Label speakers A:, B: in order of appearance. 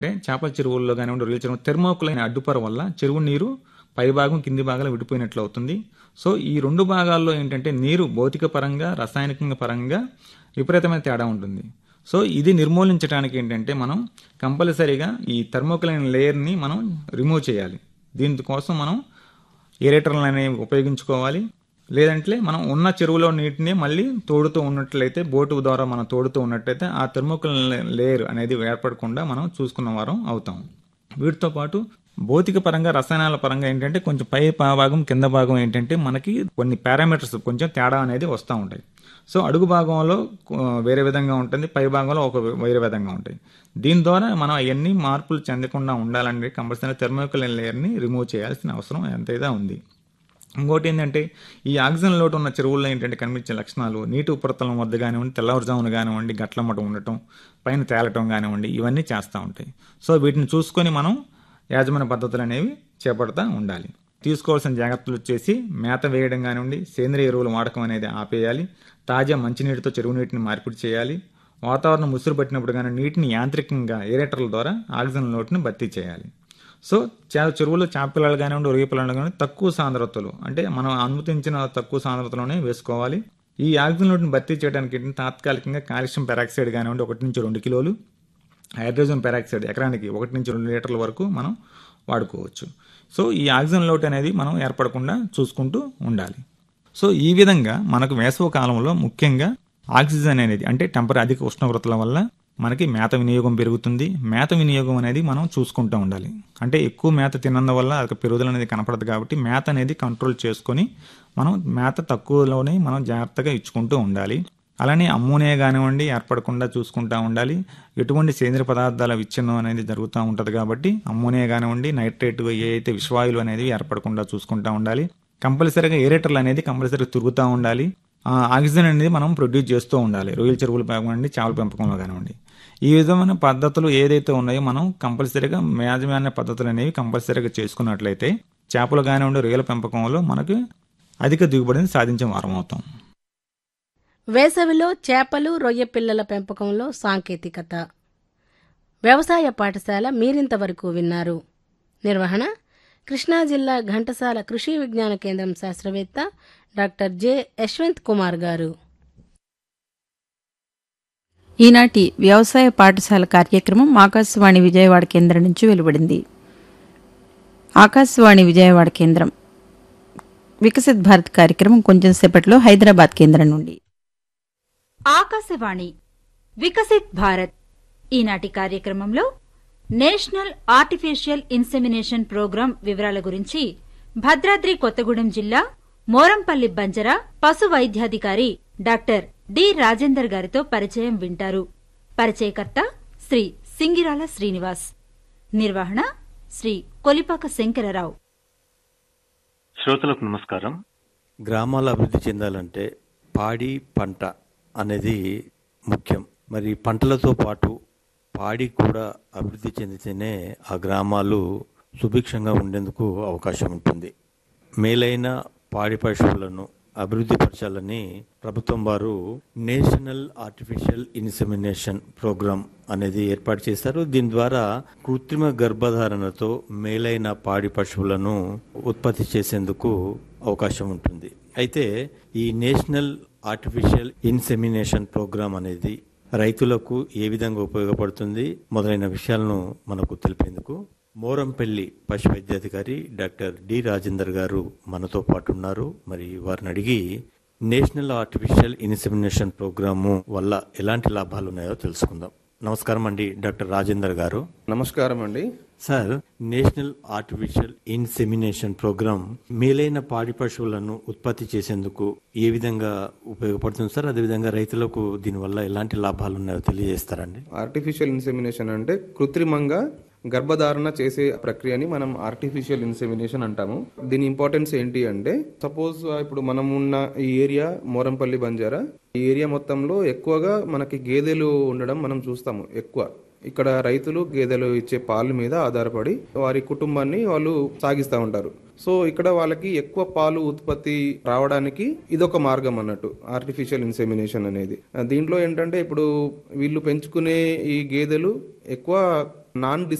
A: అంటే చేపల చెరువుల్లో కానివ్వండి రొయ్యల చెరువు థెర్మోకులైన అడ్డుపర వల్ల చెరువు నీరు పై భాగం కింది భాగాలు విడిపోయినట్లు అవుతుంది సో ఈ రెండు భాగాల్లో ఏంటంటే నీరు భౌతిక పరంగా రసాయనికంగా పరంగా విపరీతమైన తేడా ఉంటుంది సో ఇది నిర్మూలించడానికి ఏంటంటే మనం కంపల్సరీగా ఈ థర్మోకులైన లేయర్ని మనం రిమూవ్ చేయాలి దీనికోసం మనం ఏరేటర్లు అనేవి ఉపయోగించుకోవాలి లేదంటే మనం ఉన్న చెరువులో నీటిని మళ్ళీ తోడుతూ ఉన్నట్లయితే బోటు ద్వారా మనం తోడుతూ ఉన్నట్లయితే ఆ థర్మోకుల్ లేయర్ అనేది ఏర్పడకుండా మనం చూసుకున్న వారం అవుతాం వీటితో పాటు భౌతిక పరంగా రసాయనాల పరంగా ఏంటంటే కొంచెం పై భాగం కింద భాగం ఏంటంటే మనకి కొన్ని పారామీటర్స్ కొంచెం తేడా అనేది వస్తూ ఉంటాయి సో అడుగు భాగంలో ఆ, వేరే విధంగా ఉంటుంది పై భాగంలో ఒక వేరే విధంగా ఉంటాయి దీని ద్వారా మనం అవన్నీ మార్పులు చెందకుండా ఉండాలంటే కంపల్సరీ థెర్మోకుల్ లేయర్ని రిమూవ్ చేయాల్సిన అవసరం ఎంతైనా ఉంది ఇంకోటి ఏంటంటే ఈ ఆక్సిజన్ లోటు ఉన్న చెరువుల్లో ఏంటంటే కనిపించే లక్షణాలు నీటి ఉపరితలం వద్ద కానివ్వండి తెల్లవారుజామున కానివ్వండి గట్ల మటం ఉండటం పైన తేలటం కానివ్వండి ఇవన్నీ చేస్తూ ఉంటాయి సో వీటిని చూసుకొని మనం యాజమాన్య పద్ధతులు అనేవి చేపడతా ఉండాలి తీసుకోవాల్సిన జాగ్రత్తలు వచ్చేసి మేత వేయడం కానివ్వండి సేంద్రియ ఎరువుల వాడకం అనేది ఆపేయాలి తాజా మంచినీటితో చెరువు నీటిని మార్పిడి చేయాలి వాతావరణం ముసురు పట్టినప్పుడు కానీ నీటిని యాంత్రికంగా ఏరేటర్ల ద్వారా ఆక్సిజన్ లోటుని భర్తీ చేయాలి సో చే- చెరువులో చేపపిల్లలు కానివ్వండి రొయ్య పిల్లలు కానివ్వండి తక్కువ సాంద్రతలు అంటే మనం అనుమతించిన తక్కువ సాంద్రతలోనే వేసుకోవాలి ఈ ఆక్సిజన్ లోటుని భర్తీ చేయడానికి ఏంటంటే తాత్కాలికంగా కాల్షియం పెరాక్సైడ్ కానివ్వండి ఒకటి నుంచి రెండు కిలోలు హైడ్రోజన్ పెరాక్సైడ్ ఎకరానికి ఒకటి నుంచి రెండు లీటర్ల వరకు మనం వాడుకోవచ్చు సో ఈ ఆక్సిజన్ లోటు అనేది మనం ఏర్పడకుండా చూసుకుంటూ ఉండాలి సో ఈ విధంగా మనకు వేసవ కాలంలో ముఖ్యంగా ఆక్సిజన్ అనేది అంటే టెంపర్ అధిక ఉష్ణోగ్రతల వల్ల మనకి మేత వినియోగం పెరుగుతుంది మేత వినియోగం అనేది మనం చూసుకుంటూ ఉండాలి అంటే ఎక్కువ మేత తిన్నందువల్ల అది పెరుగుదల అనేది కనపడదు కాబట్టి మేత అనేది కంట్రోల్ చేసుకొని మనం మేత తక్కువలోనే మనం జాగ్రత్తగా ఇచ్చుకుంటూ ఉండాలి అలానే అమ్మోనియా కానివ్వండి ఏర్పడకుండా చూసుకుంటూ ఉండాలి ఎటువంటి సేంద్రియ పదార్థాల విచ్ఛిన్నం అనేది జరుగుతూ ఉంటుంది కాబట్టి అమ్మోనియా కానివ్వండి నైట్రేట్ ఏ అయితే విషవాయువులు అనేది ఏర్పడకుండా చూసుకుంటూ ఉండాలి కంపల్సరీగా ఏరేటర్లు అనేది కంపల్సరీగా తిరుగుతూ ఉండాలి ఆ, ఆక్సిజన్ అనేది మనం ప్రొడ్యూస్ చేస్తూ ఉండాలి రొయ్యల చెరువులు కానివ్వండి చేపల పెంపకంలో కానివ్వండి ఈ విధమైన పద్ధతులు ఏదైతే ఉన్నాయో మనం కంపల్సరీగా యాజమాన్య పద్ధతులు అనేవి కంపల్సరీగా చేసుకున్నట్లయితే చేపలు కానివ్వండి రొయ్యల పెంపకంలో మనకు అధిక దిగుబడిని సాధించే వారం అవుతాం
B: వేసవిలో చేపలు రొయ్య పిల్లల పెంపకంలో సాంకేతికత వ్యవసాయ పాఠశాల మీరింతవరకు విన్నారు నిర్వహణ కృష్ణా జిల్లా ఘంటసాల కృషి విజ్ఞాన కేంద్రం శాస్త్రవేత్త డాక్టర్ జె యశ్వంత్ కుమార్ గారు
C: ఈనాటి వ్యవసాయ పాఠశాల కార్యక్రమం ఆకాశవాణి విజయవాడ కేంద్రం నుంచి వెలువడింది ఆకాశవాణి విజయవాడ కేంద్రం వికసిత్ భారత్ కార్యక్రమం కొంచెం సేపట్లో హైదరాబాద్ కేంద్రం నుండి
D: ఆకాశవాణి వికసిత్ భారత్ ఈనాటి కార్యక్రమంలో నేషనల్ ఆర్టిఫిషియల్ ఇన్సెమినేషన్ ప్రోగ్రాం వివరాల గురించి భద్రాద్రి కొత్తగూడెం జిల్లా మోరంపల్లి బంజర పశు వైద్యాధికారి డాక్టర్ డి రాజేందర్ గారితో పరిచయం వింటారు పరిచయకర్త శ్రీ సింగిరాల శ్రీనివాస్ నిర్వహణ శ్రీ కొలిపాక శంకరరావు
E: శ్రోతలకు నమస్కారం గ్రామాల అభివృద్ధి చెందాలంటే పాడి పంట అనేది ముఖ్యం మరి పంటలతో పాటు పాడి కూడా అభివృద్ధి చెందితేనే ఆ గ్రామాలు సుభిక్షంగా ఉండేందుకు అవకాశం ఉంటుంది మేలైన పాడి పశువులను అభివృద్ధి పరచాలని ప్రభుత్వం వారు నేషనల్ ఆర్టిఫిషియల్ ఇన్సెమినేషన్ ప్రోగ్రాం అనేది ఏర్పాటు చేశారు దీని ద్వారా కృత్రిమ గర్భధారణతో మేలైన పాడి పశువులను ఉత్పత్తి చేసేందుకు అవకాశం ఉంటుంది అయితే ఈ నేషనల్ ఆర్టిఫిషియల్ ఇన్సెమినేషన్ ప్రోగ్రాం అనేది రైతులకు ఏ విధంగా ఉపయోగపడుతుంది మొదలైన విషయాలను మనకు తెలిపేందుకు మోరంపల్లి పశు వైద్యాధికారి డాక్టర్ డి రాజేందర్ గారు మనతో పాటు ఉన్నారు మరి వారిని అడిగి నేషనల్ ఆర్టిఫిషియల్ ఇన్సెమినేషన్ ప్రోగ్రాము వల్ల ఎలాంటి లాభాలు ఉన్నాయో తెలుసుకుందాం నమస్కారం అండి డాక్టర్ రాజేందర్ గారు
F: నమస్కారం అండి
E: sir national artificial insemination program మేలైన పాడి పశువులను ఉత్పత్తి చేసేందుకు ఏ విధంగా ఉపయోగపడుతుంది సార్ అదేవిధంగా రైతులకు దీనివల్ల ఎలాంటి లాభాలు ఉన్నాయో తెలియజేస్తారండి
F: ఆర్టిఫిషియల్ ఇన్సెమినేషన్ అంటే కృత్రిమంగా గర్భధారణ చేసే ప్రక్రియని మనం ఆర్టిఫిషియల్ ఇన్సెమినేషన్ అంటాము దీని ఇంపార్టెన్స్ ఏంటి అంటే సపోజ్ ఇప్పుడు మనం ఉన్న ఈ ఏరియా మోరంపల్లి బంజారా ఈ ఏరియా మొత్తంలో ఎక్కువగా మనకి గేదెలు ఉండడం మనం చూస్తాము ఎక్కువ ఇక్కడ రైతులు గేదెలు ఇచ్చే పాల మీద ఆధారపడి వారి కుటుంబాన్ని వాళ్ళు సాగిస్తూ ఉంటారు సో ఇక్కడ వాళ్ళకి ఎక్కువ పాలు ఉత్పత్తి రావడానికి ఇదొక మార్గం అన్నట్టు ఆర్టిఫిషియల్ ఇన్సెమినేషన్ అనేది ఆ, దీంట్లో ఏంటంటే ఇప్పుడు వీళ్ళు పెంచుకునే ఈ గేదెలు ఎక్కువ నాన్